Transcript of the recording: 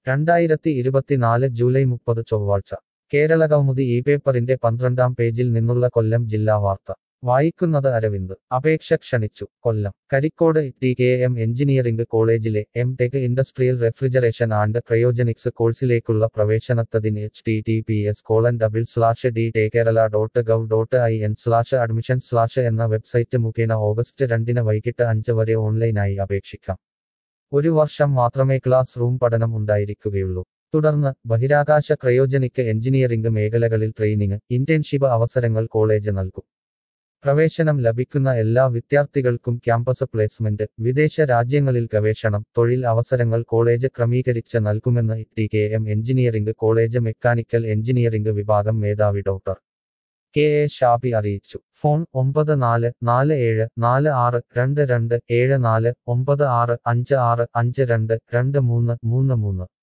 രണ്ടായിരത്തി ഇരുപത്തിനാല് ജൂലൈ മുപ്പത് ചൊവ്വാഴ്ച കേരളകൗമുദി ഈ പേപ്പറിന്റെ പന്ത്രണ്ടാം പേജിൽ നിന്നുള്ള കൊല്ലം ജില്ലാ വാർത്ത വായിക്കുന്നത് അരവിന്ദ് അപേക്ഷ ക്ഷണിച്ചു Kollam Karikode T K M engineering കോളേജിലെ M tech industrial refrigeration and cryogenics കോഴ്സിലേക്കുള്ള പ്രവേശനത്തതിന് H T T P S colon double slash D T Kerala dot gov dot I N slash admission slash എന്ന വെബ്സൈറ്റ് മുഖേന ഓഗസ്റ്റ് രണ്ടിന് വൈകിട്ട് അഞ്ച് വരെ ഓൺലൈനായി അപേക്ഷിക്കാം ഒരു വർഷം മാത്രമേ ക്ലാസ് റൂം പഠനം ഉണ്ടായിരിക്കുകയുള്ളൂ തുടർന്ന് ബഹിരാകാശ ക്രയോജനിക് എഞ്ചിനീയറിംഗ് മേഖലകളിൽ ട്രെയിനിങ് ഇന്റേൺഷിപ്പ് അവസരങ്ങൾ കോളേജ് നൽകും പ്രവേശനം ലഭിക്കുന്ന എല്ലാ വിദ്യാർത്ഥികൾക്കും ക്യാമ്പസ് പ്ലേസ്മെന്റ് വിദേശ രാജ്യങ്ങളിൽ ഗവേഷണം തൊഴിൽ അവസരങ്ങൾ കോളേജ് ക്രമീകരിച്ച് നൽകുമെന്ന് T K M engineering college mechanical engineering വിഭാഗം മേധാവി ഡോക്ടർ കെ എ ഷാബി അറിയിച്ചു ഫോൺ ഒമ്പത് നാല് നാല് ഏഴ് നാല് ആറ് രണ്ട് രണ്ട് ഏഴ് നാല് ഒമ്പത് ആറ് അഞ്ച് ആറ് അഞ്ച് രണ്ട് രണ്ട് മൂന്ന് മൂന്ന് മൂന്ന്